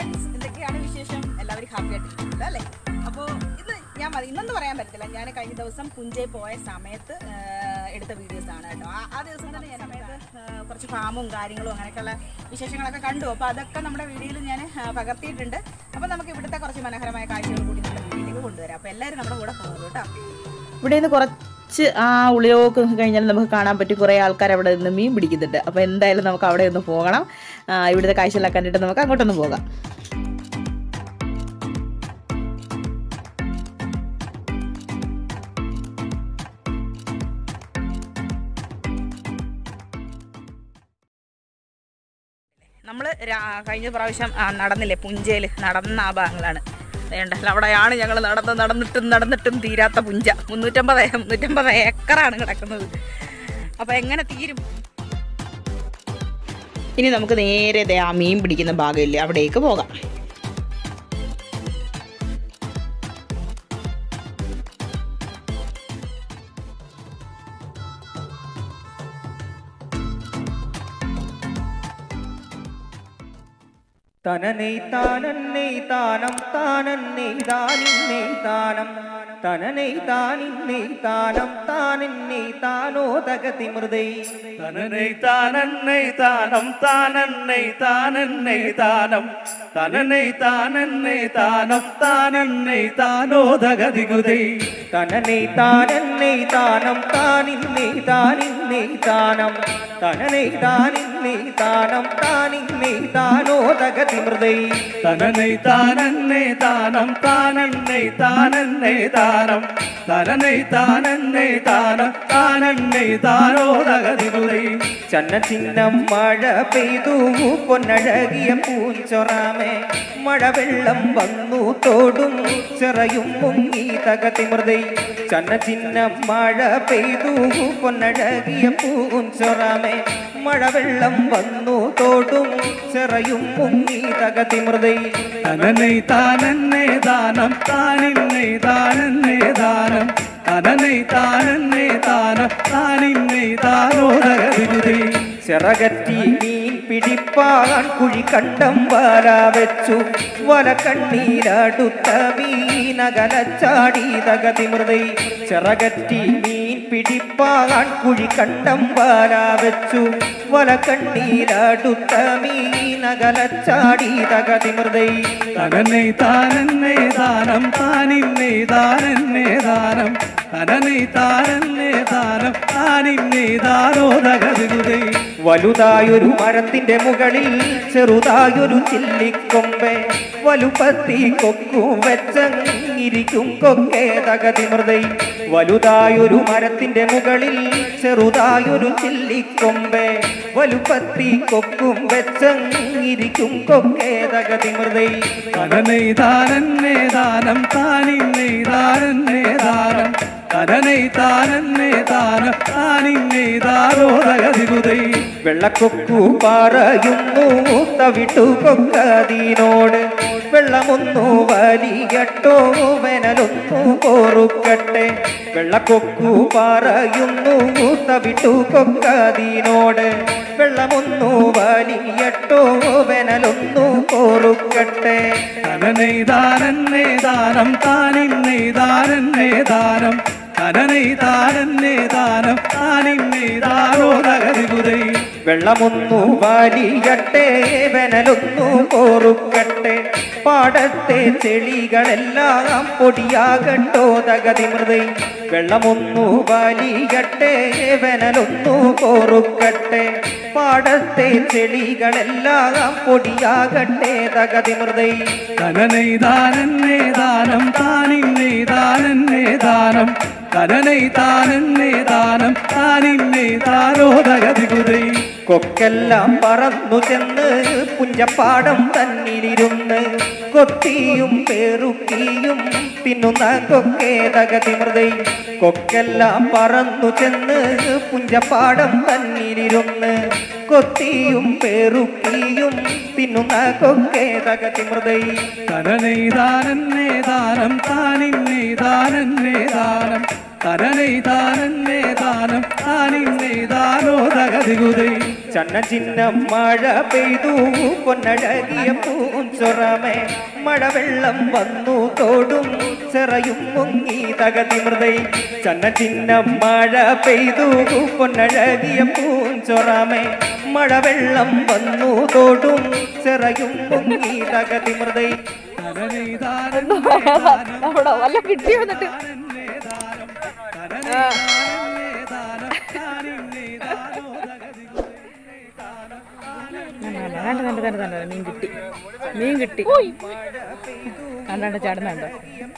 friends എന്തൊക്കെയാണ് വിശേഷം എല്ലാവരും ഹാപ്പി ആയിട്ടിരിക്കുന്നുണ്ട് അല്ലേ അപ്പോൾ ഇന്ന് ഞാൻ മതി ഇന്നെന്ന് പറയാൻ പറ്റത്തില്ല ഞാൻ കഴിഞ്ഞ ദിവസം പുഞ്ചയിൽ പോയ സമയത്ത് ആ, എടുത്ത വീഡിയോസ് ആണ് കേട്ടോ ആ- ആ ദിവസം തന്നെ ഞാൻ സമയത്ത് ആ, കുറച്ച് ഫാമും കാര്യങ്ങളും അങ്ങനെയൊക്കെയുള്ള വിശേഷങ്ങളൊക്കെ കണ്ടു അപ്പോൾ അതൊക്കെ നമ്മുടെ വീഡിയോയിൽ ഞാൻ ആ, പകർത്തിയിട്ടുണ്ട് അപ്പോൾ നമുക്ക് ഇവിടുത്തെ കുറച്ച് മനോഹരമായ കാഴ്ചകൾ കൂടി നമ്മുടെ വീഡിയോയിലേക്ക് കൊണ്ടുവരാം അപ്പോൾ എല്ലാവരും നമ്മുടെ കൂടെ പോകുന്നു കേട്ടോ ഇവിടെ നിന്ന് കുറച്ച് ആ ഉളിയോക്ക് കഴിഞ്ഞാൽ നമുക്ക് കാണാൻ പറ്റും കുറേ ആൾക്കാർ അവിടെ നിന്ന് മീൻ പിടിക്കുന്നുണ്ട് അപ്പോൾ എന്തായാലും നമുക്ക് അവിടെ ഒന്ന് പോകണം ആ, ഇവിടുത്തെ കാഴ്ചകളൊക്കെ കണ്ടിട്ട് നമുക്ക് അങ്ങോട്ടൊന്ന് പോകാം നമ്മൾ കഴിഞ്ഞ പ്രാവശ്യം ആ, നടന്നില്ലേ പുഞ്ചയിൽ നടന്ന ആ ഭാഗങ്ങളാണ് വേണ്ട അവിടെയാണ് ഞങ്ങൾ നടന്ന് നടന്നിട്ടും നടന്നിട്ടും തീരാത്ത പുഞ്ച മുന്നൂറ്റമ്പത് ഏ- മുന്നൂറ്റമ്പത് ഏക്കറാണ് കിടക്കുന്നത് അപ്പോൾ എങ്ങനെ തീരും ഇനി നമുക്ക് നേരെ ദേ ആ മീൻ പിടിക്കുന്ന ഭാഗമില്ലേ അവിടേക്ക് പോകാം തനനൈ താനന്നൈ താനം താനന്നൈ താനിന്നൈ താനം തനനൈ താനിന്നൈ താനം താനെന്നൈ താനോ തകതി മൃദൈ തനനൈ താനന്നൈ താനം താനന്നൈ താനന്നൈ താനം തനനൈ താനന്നൈ താനം താനന്നൈ താനോദഗതികുതൈ തനനൈ താനന്നൈ താനം താനിന്നൈ താനിന്നൈ താനം തനനൈ താനിന്നൈ താനം താനിന്നൈ താനോ തകതി മൃദൈ തനനൈ താനന്നൈ താനം താനന്നൈ താനന്നൈ താനം തനനൈ താനന്നൈ താനം താനന്നൈ താനോദഗതികുതൈ ചന്ന ചിഹ്നം മഴ പെയ്തു പൊന്നഴകിയ പൂഞ്ചൊറാമേ മഴവെള്ളം വന്നു തോടും ചെറയും മുങ്ങി തകതി മൃദൈ ചന്ന ചിഹ്നം മഴ പെയ്തു പൊന്നഴകിയ പൂഞ്ചൊറാമേ മഴവെള്ളം വന്നു തോടും ചെറയും മുങ്ങി തകതി മൃദൈ തനനൈ താനന്നൈ താനം താനിന്നൈ താനന്നൈ താനം തനനൈ താനന്നൈ താനം താനിന്നൈ താനോദഗതികുതൈ ചിറകറ്റി മീൻ പിടിപ്പാൻ കുഴി കണ്ടം വല വെച്ചു വല കണ്ണീരടുത്ത മീനകലച്ചാടി തകതി മൃദൈ ചിറകറ്റി മീൻ പിടിപ്പാൻ കുഴി കണ്ടം വല വെച്ചു വല കണ്ണീരടുത്ത മീനകലച്ചാടി തകതി മൃദൈ തനനൈ താനന്നൈ താനം താനിന്നൈ താനന്നൈ താനം തനനൈ താനന്നൈ താനം താനിന്നൈ താനോദഗതികുതൈ വലുതായൊരു മരത്തിന്റെ മുകളിൽ ചെറുതായൊരു ചില്ലിക്കൊമ്പെ വലുപ്പത്തി കൊക്കും വെച്ചങ്ങിരിക്കും കൊക്കെ തകതി മൃദൈ വലുതായൊരു മരത്തിന്റെ മുകളിൽ ചെറുതായൊരു ചില്ലിക്കൊമ്പെ വലുപ്പത്തി കൊക്കും വെച്ചങ്ങിരിക്കും കൊക്കെ തകതി മൃദൈ തനനൈ താനന്നൈ താനം താനിന്നൈ താനന്നൈ താനം തനനൈ താനന്നൈ താനം താനിന്നൈ താനോദഗതികുതൈ വെള്ളക്കൊക്കു പറയുന്നു തവിട്ടു കൊക്കതിനോട് വെള്ളമൊന്നു വലിയട്ടോ വേനലൊന്നു പോറുക്കട്ടെ വെള്ളക്കൊക്കു പറയുന്നു തവിട്ടു കൊക്കതിനോട് വെള്ളമൊന്നു വലിയട്ടോ വേനലൊന്നു പോറുക്കട്ടെ തനനൈ താനന്നൈ താനം താനിന്നൈ താനന്നൈ താനം തനനൈ താനന്നൈ താനം താനിന്നൈ താനോദഗതികുതൈ വെള്ളമൊന്നു വലിയട്ടെ വെനലൊന്നു പോറുക്കട്ടെ പാടത്തെ ചെളികളെല്ലാം പൊടിയാകട്ടോ തകതി മൃദൈ വെള്ളമൊന്നു വലിയട്ടെ വെനലൊന്നു പോറുക്കട്ടെ പാടത്തെ ചെളികളെല്ലാം പൊടിയാകട്ടെ തകതി മൃദൈ തനനൈ താനന്നൈ താനം താനിന്നൈ താനന്നൈ താനം തനനൈ താനന്നൈ താനം താനിന്നൈ താനോദഗതികുതൈ കൊക്കെല്ലാം പറന്നു ചെന്ന് പുഞ്ചപ്പാടം തന്നിലിരുന്ന് കൊത്തിയും പേറുക്കിയും തിന്നുന്ന കൊക്കെ തകതി മൃദൈ കൊക്കെല്ലാം പറന്നു ചെന്ന് പുഞ്ചപ്പാടം തന്നിലിരുന്ന് കൊത്തിയും പേറുക്കിയും തിന്നുന്ന കൊക്കെ തകതി മൃദൈ തനനൈ താനന്നൈ താനം താനിന്നൈ താനന്നൈ താനം തനനൈ താനന്നേ താനം താനിന്നേ താനോ തകതികുതൈ ചന്ന ചിഹ്നം മഴ പെയ്തു പൊന്നഴകിയ പൂഞ്ചൊറമേ മഴവെള്ളം വന്നു തോടും ചെറയും മുങ്ങി തകതി മൃതൈ ചന്ന ചിഹ്നം മഴ പെയ്തു പൊന്നഴകിയ പൂഞ്ചൊറമേ മഴവെള്ളം വന്നു തോടും ചെറയും മുങ്ങി തകതി മൃതൈ തനനൈ താനന്നേ താനം അവിടെ വല്ല കിട്ടി വന്നിട്ട് താനന്നേ താനം തനനൈ താനന്നേ താനം താനിന്നേ താനോ തകതികുതൈ താനം കണ്ട കണ്ട കണ്ട കണ്ട മീൻ കിട്ടി മീൻ കിട്ടി കണ്ടാണ്ട് ചാടുന്നുണ്ടോ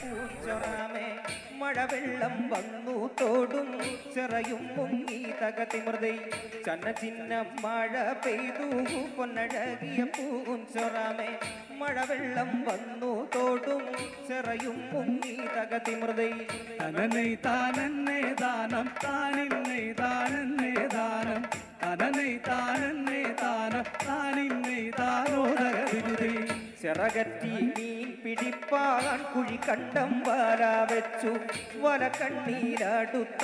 ചൊറാമേ മഴവെള്ളം വന്നു തോടും ചെറയും മുങ്ങി തകതി മൃതൈ ചന്ന ചിഹ്നം മഴ പെയ്തു പൊന്നഴകിയ പൂഞ്ചൊറാമേ മഴവെള്ളം വന്നു തോടും ചെറയും മുങ്ങി തകതി മൃതൈ തനനൈ താനന്നേ ദാനം താനിന്നേ താനന്നേ ദാനം തനനൈ താനന്നേ താനം താനിന്നേ താനോദകതിരുതേ ചിറകറ്റി മീൻ പിടിപ്പാൻ കുഴി കണ്ടം വല വെച്ചു വല കണ്ണീരടുത്ത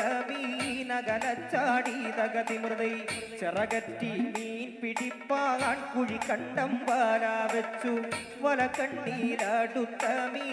മീനകലച്ചാടി തകതി മൃതൈ ചിറകറ്റി മീൻ പിടിപ്പാൻ കുഴി കണ്ടം വല വെച്ചു വല കണ്ണീരടുത്ത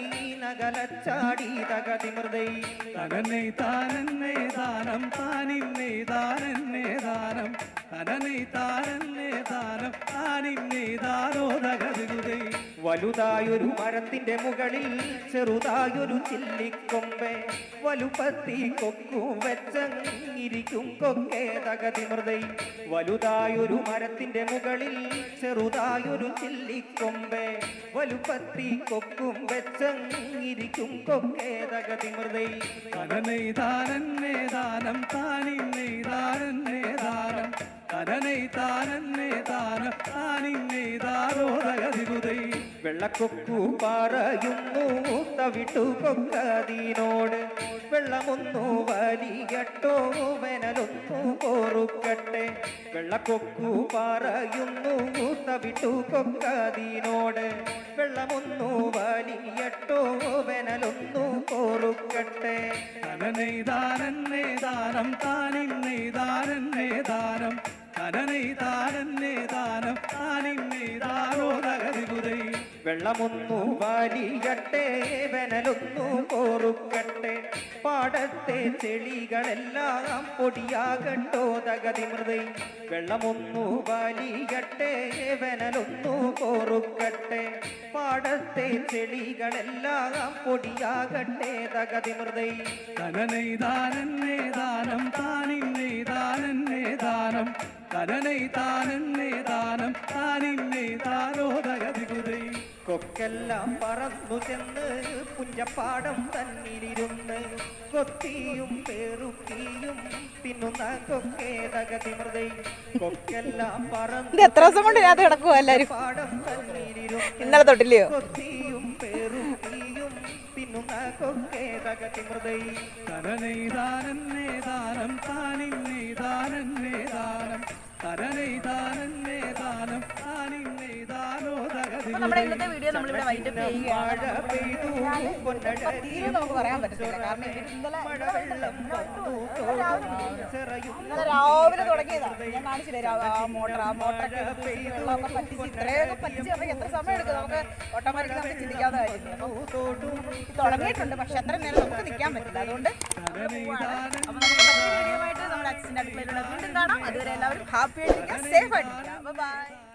മീനകലച്ചാടി തകതി മൃതൈ തനനൈ താനന്നേ ദാനം താനിന്നേ താനന്നേ ദാനം തനനൈ താനന്നേ ദാനം താനിന്നേ താനോദകതിരുതേ വലുതായൊരു മരത്തിന്റെ മുകളിൽ ചെറുതായൊരു ചില്ലിക്കൊമ്പെ വലുപ്പത്തി കൊക്കു വെച്ചങ്ങിരിക്കും കൊക്കേ തകതി മൃതൈ വലുതായൊരു മരത്തിന്റെ മുകളിൽ ചെറുതായൊരു ചില്ലിക്കൊമ്പെ വലുപ്പത്തി കൊക്കും വെച്ചങ്ങിരിക്കും കൊക്കേ തകതി മൃതൈ തനനൈ താനന്നേ ദാനം താനിന്നേ താനന്നേ ദാനം തനനൈ താനന്നേ ദാനം താനിന്നേ താനോദകതിരുതേ വെള്ളക്കൊക്കു പറയുന്നു തവിട്ടു കൊക്കതിനോട് വെള്ളമൊന്നു വലിയട്ടോ വേനലൊന്നു കോറുക്കട്ടെ വെള്ളക്കൊക്കു പറയുന്നു തവിട്ടു കൊക്കതിനോട് വെള്ളമൊന്നു വലിയട്ടോ വേനലൊന്നു കോറുക്കട്ടെ തനനൈ താനന്നേ ദാനം താനിന്നേ താനന്നേ ദാനം തനനൈ താനന്നേ ദാനം താനിന്നേ താനോദകതിരുതേ വെള്ളമൊന്നു വലിയട്ടെ വെനലൊന്നു കോറുക്കട്ടെ പാടത്തെ ചെളികളെല്ലാം പൊടിയാകട്ടോ തകതി മൃതൈ വെള്ളമൊന്നു വലിയട്ടെ വെനലൊന്നു കോറുക്കട്ടെ പാടത്തെ ചെളികളെല്ലാം പൊടിയാകട്ടെ തകതി മൃതൈ തനനൈ താനന്നേ ദാനം താനിന്നേ താനന്നേ ദാനം തനനൈ താനന്നേ ദാനം താനിന്നേ താനോദകതികുതൈ കൊക്കെല്ലാം പറന്നു ചെന്ന് പുഞ്ചപ്പാടം തന്നിലിരുന്ന് കൊത്തിയും പേറുക്കിയും തിന്നുന്ന കൊക്കേ തകതി മൃതൈ കൊക്കെല്ലാം പറന്നു ഇത് എത്ര ദിവസം കൊണ്ട് ഇതിനകത്ത് കിടക്കുവോ എല്ലാരും പാടം തന്നിലിരുന്ന് ഇന്നലെ തൊട്ടില്ലയോ കൊത്തിയും പേറുക്കിയും തിന്നുന്ന കൊക്കേ തകതി മൃതൈ തനനൈ താനന്നേ ദാനം താനിന്നേ താനന്നേ ദാനം തനനൈ താനന്നേ ദാനം താനിന്നേ അപ്പൊ നമ്മുടെ താനോദകതികുതൈ ഇന്നത്തെ വീഡിയോ നമ്മളിവിടെ വൈൻഡപ്പ് ചെയ്യുകയാണ് മഴ പെയ്തു പൊന്നഴകിയ തീരെ നമുക്ക് പറയാൻ പറ്റത്തില്ല കാരണം ഇവര് ഇന്നലെ മഴവെള്ളം വന്നു തോടും ചെറയും ഇന്നലെ രാവിലെ തുടങ്ങിയതാണ് ഞാൻ കാണിച്ചില്ലേ രാ- ആ മോട്ടർ ആ മോട്ടറൊക്കെ എടുത്ത് വെള്ളമൊക്കെ പറ്റിച്ച് ഇത്രയൊക്കെ പറ്റിച്ച് നമുക്ക് എത്ര സമയം എടുക്കും നമുക്ക് ഓട്ടോമാറ്റിക് നമുക്ക് ചിന്തിക്കാവുന്ന കാര്യമില്ല അപ്പം തുടങ്ങിയിട്ടുണ്ട് പക്ഷെ അത്ര നേരം നമുക്ക് നിൽക്കാൻ പറ്റില്ല അതുകൊണ്ട് അപ്പൊ നമുക്ക് മറ്റൊരു വീഡിയോ ആയിട്ട് നമ്മുടെ അച്ഛൻ്റെ അടുക്കളയിലൂടെ വീണ്ടും കാണാം അതുവരെ എല്ലാവരും ഹാപ്പി ആയിട്ടിരിക്കുക സേഫ് ആയിട്ടിരിക്കുക ബൈ